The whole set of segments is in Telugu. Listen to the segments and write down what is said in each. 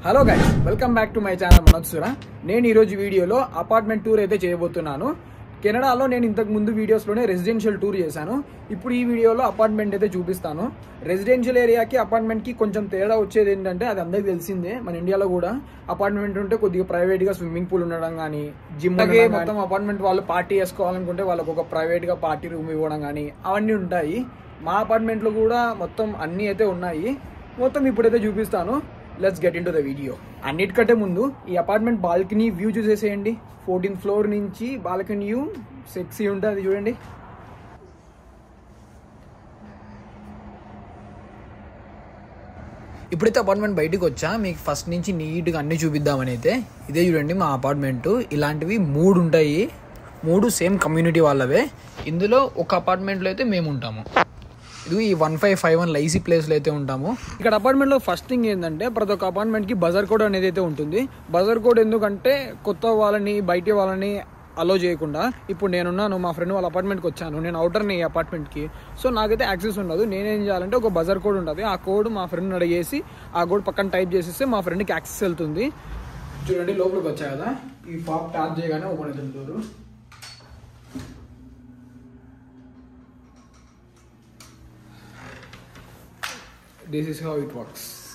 Hello guys welcome back to my channel Manoj Sura నేను ఈరోజు వీడియోలో అపార్ట్మెంట్ టూర్ అయితే చేయబోతున్నాను కెనడాలో నేను ఇంతకు ముందు వీడియోస్లోనే రెసిడెన్షియల్ టూర్ చేశాను ఇప్పుడు ఈ వీడియోలో అపార్ట్మెంట్ అయితే చూపిస్తాను రెసిడెన్షియల్ ఏరియాకి అపార్ట్మెంట్కి కొంచెం తేడా వచ్చేది ఏంటంటే అది అందరికీ తెలిసిందే మన ఇండియాలో కూడా అపార్ట్మెంట్ ఉంటే కొద్దిగా ప్రైవేట్గా స్విమ్మింగ్ పూల్ ఉండడం కానీ జిమ్ మొత్తం అపార్ట్మెంట్ వాళ్ళు పార్టీ చేసుకోవాలనుకుంటే వాళ్ళకు ఒక ప్రైవేట్గా పార్టీ రూమ్ ఇవ్వడం కానీ అవన్నీ ఉంటాయి మా అపార్ట్మెంట్లో కూడా మొత్తం అన్నీ అయితే ఉన్నాయి మొత్తం ఇప్పుడైతే చూపిస్తాను let's get into the video అన్నిటికంటే ముందు ఈ అపార్ట్మెంట్ బాల్కనీ వ్యూ చూసేసేయండి ఫోర్టీన్త్ ఫ్లోర్ నుంచి బాల్కనీ వ్యూ సెక్సీ ఉంటుంది చూడండి ఇప్పుడైతే అపార్ట్మెంట్ బయటకు వచ్చా మీకు ఫస్ట్ నుంచి నీట్గా అన్ని చూపిద్దామని అయితే ఇదే చూడండి మా అపార్ట్మెంట్ ఇలాంటివి మూడు ఉంటాయి మూడు సేమ్ కమ్యూనిటీ వాళ్ళవే ఇందులో ఒక అపార్ట్మెంట్లో అయితే మేము ఉంటాము ఇది ఈ వన్ ఫైవ్ ఫైవ్ వన్ లైసీ ప్లేస్లో అయితే ఉంటాము ఇక్కడ అపార్ట్మెంట్లో ఫస్ట్ థింగ్ ఏంటంటే ప్రతి ఒక్క అపార్ట్మెంట్కి బజర్ కోడ్ అనేది అయితే ఉంటుంది బజర్ కోడ్ ఎందుకంటే కొత్త వాళ్ళని బయటి వాళ్ళని అలో చేయకుండా ఇప్పుడు నేనున్నాను మా ఫ్రెండ్ వాళ్ళ అపార్ట్మెంట్కి వచ్చాను నేను అవుటర్ని ఈ అపార్ట్మెంట్కి సో నాకైతే యాక్సెస్ ఉండదు నేనేం చేయాలంటే ఒక బజర్ కోడ్ ఉంటుంది ఆ కోడ్ మా ఫ్రెండ్ అడిగేసి ఆ కోడ్ పక్కన టైప్ చేసేస్తే మా ఫ్రెండ్కి యాక్సెస్ వెళ్తుంది చూడండి లోపలికి వచ్చా కదా ఈ పాప్ ట్యాప్ చేయగానే ఓపెన్ అవుతుంది door this is how it works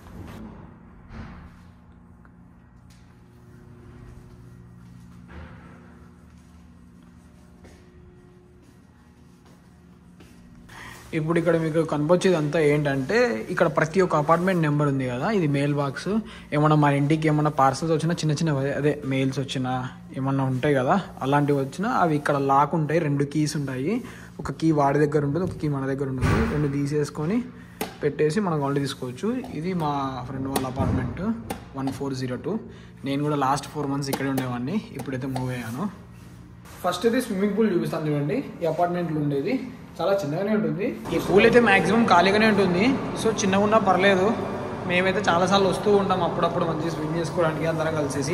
ఇప్పుడు ఇక్కడ మీకు కనిపించేది అంతా ఏంటంటే ఇక్కడ ప్రతి ఒక్క అపార్ట్మెంట్ నెంబర్ ఉంది కదా ఇది మెయిల్ బాక్స్ ఏమన్నా మా ఇంటికి ఏమన్నా పార్సల్స్ వచ్చినా చిన్న చిన్న అదే మెయిల్స్ వచ్చినా ఏమన్నా ఉంటాయి కదా అలాంటివి వచ్చినా అవి ఇక్కడ లాక్ ఉంటాయి రెండు కీస్ ఉంటాయి ఒక కీ వాడి దగ్గర ఉంటుంది ఒక కీ మన దగ్గర ఉంటుంది రెండు తీసేసుకొని పెట్టేసి మనం కాల్ తీసుకోవచ్చు ఇది మా ఫ్రెండ్ వాళ్ళ apartment one four zero two నేను కూడా లాస్ట్ ఫోర్ మంత్స్ ఇక్కడే ఉండేవాడిని ఇప్పుడైతే మూవ్ అయ్యాను ఫస్ట్ అయితే స్విమ్మింగ్ పూల్ చూపిస్తాను చూడండి ఈ అపార్ట్మెంట్లో ఉండేది చాలా చిన్నగానే ఉంటుంది ఈ పూల్ అయితే మాక్సిమం ఖాళీగానే ఉంటుంది సో చిన్నగా ఉన్నా పర్లేదు మేమైతే చాలాసార్లు వస్తూ ఉంటాం అప్పుడప్పుడు మంచిగా స్విమ్ చేసుకోవడానికి అందరం కలిసేసి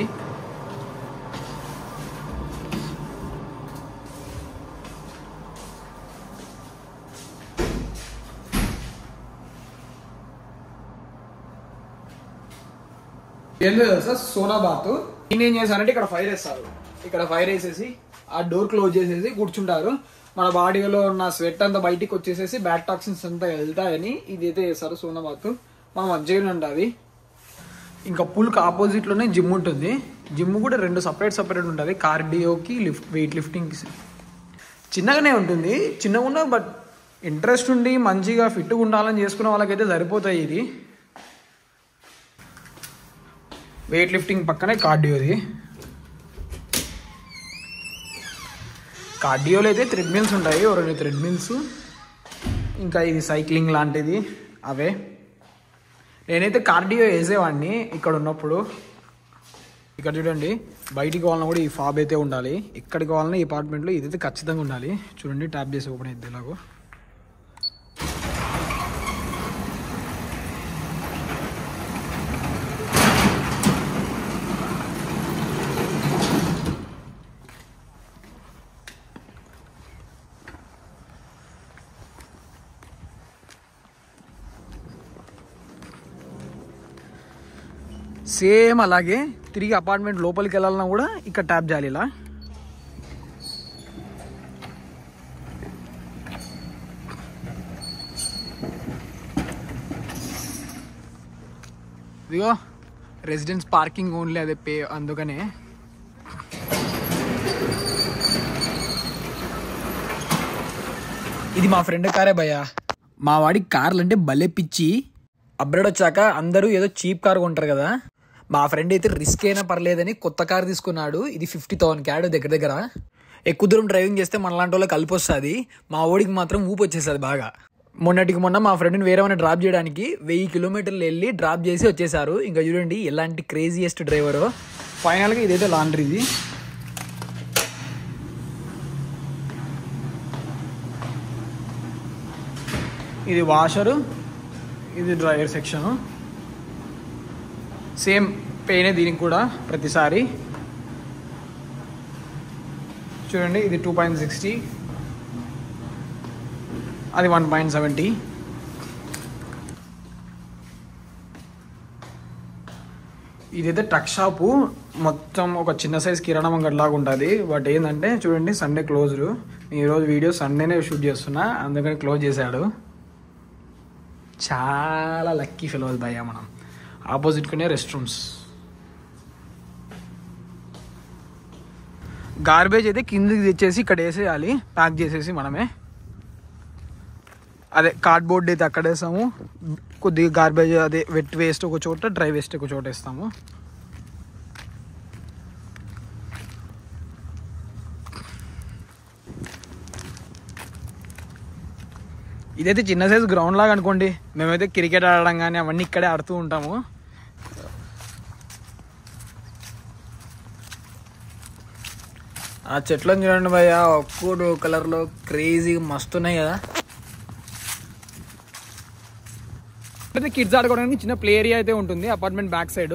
ఏం లేదు సార్ సోనా బాత్ నేనేం చేశానంటే ఇక్కడ ఫైర్ వేస్తారు ఇక్కడ ఫైర్ వేసేసి ఆ డోర్ క్లోజ్ చేసేసి కూర్చుంటారు మన బాడీలో ఉన్న స్వెట్ అంతా బయటికి వచ్చేసేసి బ్యాడ్ టాక్సిన్స్ అంతా వెళ్తాయని ఇది అయితే చేస్తారు సోనా బాత్ మనం మంచిగానే ఉంటుంది ఇంకా పూల్కి ఆపోజిట్లోనే జిమ్ ఉంటుంది జిమ్ కూడా రెండు సపరేట్ సపరేట్ ఉంటుంది కార్డియోకి లిఫ్ట్ వెయిట్ లిఫ్టింగ్కి చిన్నగానే ఉంటుంది చిన్నగా ఉన్నా బట్ ఇంట్రెస్ట్ ఉండి మంచిగా ఫిట్గా ఉండాలని చేసుకున్న వాళ్ళకైతే సరిపోతాయి ఇది వెయిట్ లిఫ్టింగ్ పక్కనే కార్డియోది కార్డియోలో అయితే థ్రెడ్మిల్స్ ఉంటాయి ఓ రెండు థ్రెడ్మిల్స్ ఇంకా ఇది సైక్లింగ్ లాంటిది అవే నేనైతే కార్డియో వేసేవాడిని ఇక్కడ ఉన్నప్పుడు ఇక్కడ చూడండి బయటికి కావాలన్నా కూడా ఈ ఫాబ్ అయితే ఉండాలి ఎక్కడికి కావాలన్నా ఈ అపార్ట్మెంట్లో ఇదైతే ఖచ్చితంగా ఉండాలి చూడండి ట్యాప్ చేసి ఓపెన్ అయితే ఇలాగో సేమ్ అలాగే తిరిగి అపార్ట్మెంట్ లోపలికి వెళ్ళాలన్నా కూడా ఇక్కడ ట్యాప్ చేయాలి ఇలా ఇదిగో రెసిడెన్స్ పార్కింగ్ ఓన్లీ అదే పే అందుకనే ఇది మా ఫ్రెండ్ కారే భయ్యా మా వాడికి కార్లు అంటే భలే పిచ్చి అప్గ్రేడ్ వచ్చాక అందరూ ఏదో చీప్ కార్ కొంటారు కదా మా ఫ్రెండ్ అయితే రిస్క్ అయినా పర్లేదని కొత్త కార్ తీసుకున్నాడు ఇది ఫిఫ్టీ థౌసండ్ క్యాడ్ దగ్గర దగ్గర ఎక్కువ దూరం డ్రైవింగ్ చేస్తే మనలాంటి వాళ్ళకి కలిపి వస్తుంది మా ఓడికి మాత్రం ఊపి వచ్చేస్తుంది బాగా మొన్నటికి మొన్న మా ఫ్రెండ్ని వేరే వాళ్ళని డ్రాప్ చేయడానికి వెయ్యి కిలోమీటర్లు వెళ్ళి డ్రాప్ చేసి వచ్చేసారు ఇంకా చూడండి ఎలాంటి క్రేజియెస్ట్ డ్రైవరు ఫైనల్గా ఇదైతే లాండ్రీది ఇది వాషరు ఇది డ్రైవర్ సెక్షను సేమ్ పెయినే దీనికి కూడా ప్రతిసారి చూడండి ఇది టూ పాయింట్ సిక్స్టీ అది వన్ పాయింట్ సెవెంటీ ఇదైతే ట్రక్ షాపు మొత్తం ఒక చిన్న సైజ్ కిరాణా అంగడి లాగా ఉంటుంది బట్ ఏంటంటే చూడండి సండే క్లోజ్డ్ ఈరోజు వీడియో సండేనే షూట్ చేస్తున్నా అందుకని క్లోజ్ చేశాడు చాలా లక్కీ ఫెలోస్ భయ్యా మనం ఆపోజిట్ కొనే రెస్ట్ రూమ్స్ గార్బేజ్ అయితే కిందికి తెచ్చేసి ఇక్కడ వేసేయాలి ప్యాక్ చేసేసి మనమే అదే కార్డ్బోర్డ్ అయితే అక్కడ వేస్తాము కొద్దిగా గార్బేజ్ అదే వెట్ వేస్ట్ ఒక చోట డ్రై వేస్ట్ ఒక చోట వేస్తాము ఇదైతే చిన్న సైజ్ గ్రౌండ్ లాగా అనుకోండి మేమైతే క్రికెట్ ఆడడం కానీ అవన్నీ ఇక్కడే ఆడుతూ ఉంటాము ఆ చెట్లను చూడండి భయ్య ఒక్కడు కలర్లో క్రేజీగా మస్తున్నాయి కదా అయితే కిడ్స్ ఆడుకోవడానికి చిన్న ప్లే ఏరియా అయితే ఉంటుంది అపార్ట్మెంట్ బ్యాక్ సైడ్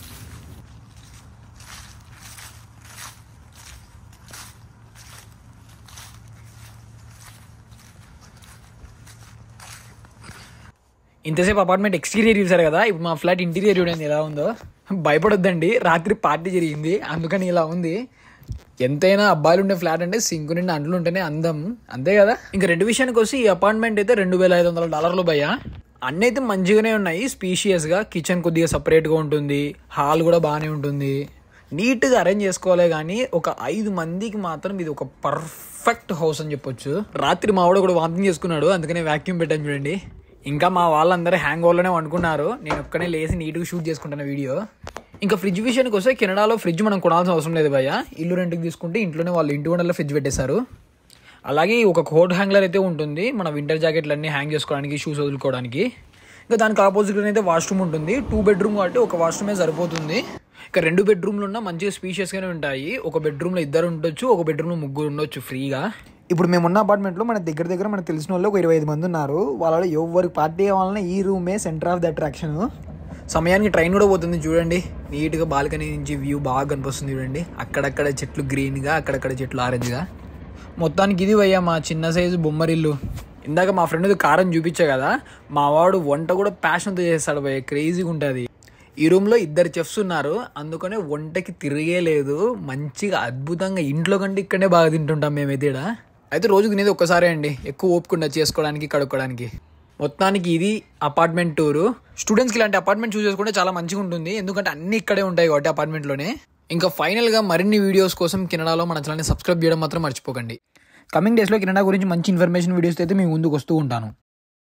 ఇంతసేపు అపార్ట్మెంట్ ఎక్స్టీరియర్ చూసారు కదా ఇప్పుడు మా ఫ్లాట్ ఇంటీరియర్ చూడండి ఎలా ఉందో భయపడొద్దండి రాత్రి పార్టీ జరిగింది అందుకని ఇలా ఉంది ఎంతైనా అబ్బాయిలు ఉండే ఫ్లాట్ అంటే సింకు నిండా అంట్లు ఉంటేనే అందం అంతే కదా ఇంకా రెండు విషయానికి వచ్చి ఈ అపార్ట్మెంట్ అయితే రెండు వేల ఐదు వందల డాలర్లు భయ్య అన్నీ అయితే మంచిగానే ఉన్నాయి స్పీషియస్గా కిచెన్ కొద్దిగా సపరేట్గా ఉంటుంది హాల్ కూడా బాగానే ఉంటుంది నీట్గా అరేంజ్ చేసుకోవాలి కానీ ఒక ఐదు మందికి మాత్రం ఇది ఒక పర్ఫెక్ట్ హౌస్ అని చెప్పొచ్చు రాత్రి మా వాడు కూడా వాంతింగ్ చేసుకున్నాడు అందుకనే వ్యాక్యూమ్ పెట్టాను చూడండి ఇంకా మా వాళ్ళందరూ హ్యాంగ్ ఓవర్లోనే వండుకున్నారు నేను ఒక్కనే లేసి నీట్గా షూట్ చేసుకుంటాను వీడియో ఇంకా ఫ్రిడ్జ్ విషయానికి వస్తే కెనడాలో ఫ్రిడ్జ్ మనం కొనాల్సిన అవసరం లేదు భయ్య ఇల్లు రెంట్కి తీసుకుంటే ఇంట్లోనే వాళ్ళు ఇంటి వండలో ఫ్రిడ్జ్ పెట్టేశారు అలాగే ఒక కోట్ హ్యాంగ్లర్ అయితే ఉంటుంది మన వింటర్ జాకెట్లు అన్ని హ్యాంగ్ చేసుకోవడానికి షూస్ వదులుకోవడానికి ఇంకా దానికి ఆపోజిట్ అయితే వాష్రూమ్ ఉంటుంది టూ బెడ్రూమ్ కాబట్టి ఒక వాష్రూమే సరిపోతుంది ఇక రెండు బెడ్రూమ్లు ఉన్న మంచిగా స్పీషియస్గానే ఉంటాయి ఒక బెడ్రూమ్లో ఇద్దరు ఉండొచ్చు ఒక బెడ్రూమ్లో ముగ్గురు ఉండొచ్చు ఫ్రీగా ఇప్పుడు మేము ఉన్న అపార్ట్మెంట్లో మన దగ్గర దగ్గర మనకు తెలిసిన వాళ్ళు ఒక ఇరవై ఐదు మంది ఉన్నారు వాళ్ళలో ఎవరికి పార్టీ కావాలన్నా ఈ రూమే సెంటర్ ఆఫ్ ద అట్రాక్షన్ సమయానికి ట్రైన్ కూడా పోతుంది చూడండి నీట్గా బాల్కనీ నుంచి వ్యూ బాగా కనిపిస్తుంది చూడండి అక్కడక్కడ చెట్లు గ్రీన్గా అక్కడక్కడ చెట్లు ఆరెంజ్గా మొత్తానికి ఇది భయ్యా మా చిన్న సైజు బొమ్మరిల్లు ఇందాక మా ఫ్రెండ్ కారం చూపించా కదా మా వాడు వంట కూడా ప్యాషన్తో చేస్తాడు భయ్య క్రేజీగా ఉంటుంది ఈ రూమ్లో ఇద్దరు చెఫ్స్ ఉన్నారు అందుకనే వంటకి తిరిగే లేదు మంచిగా అద్భుతంగా ఇంట్లో కంటే ఇక్కడే బాగా తింటుంటాం మేమైతే ఈడ. అయితే రోజు తినేది ఒక్కసారే అండి ఎక్కువ ఓపుకుండా చేసుకోవడానికి కడుక్కోవడానికి మొత్తానికి ఇది అపార్ట్మెంట్ టూరు స్టూడెంట్స్కి ఇలాంటి అపార్ట్మెంట్ చూస్ చేసుకుంటే చాలా మంచిగా ఉంటుంది ఎందుకంటే అన్ని ఇక్కడే ఉంటాయి కాబట్టి అపార్ట్మెంట్లోనే ఇంకా ఫైనల్గా మరిన్ని వీడియోస్ కోసం కెనడాలో మన ఛానల్ని సబ్స్క్రైబ్ చేయడం మాత్రం మర్చిపోకండి కమింగ్ డేస్లో కెనడా గురించి మంచి ఇన్ఫర్మేషన్ వీడియోస్ అయితే మీ ముందుకు వస్తూ ఉంటాను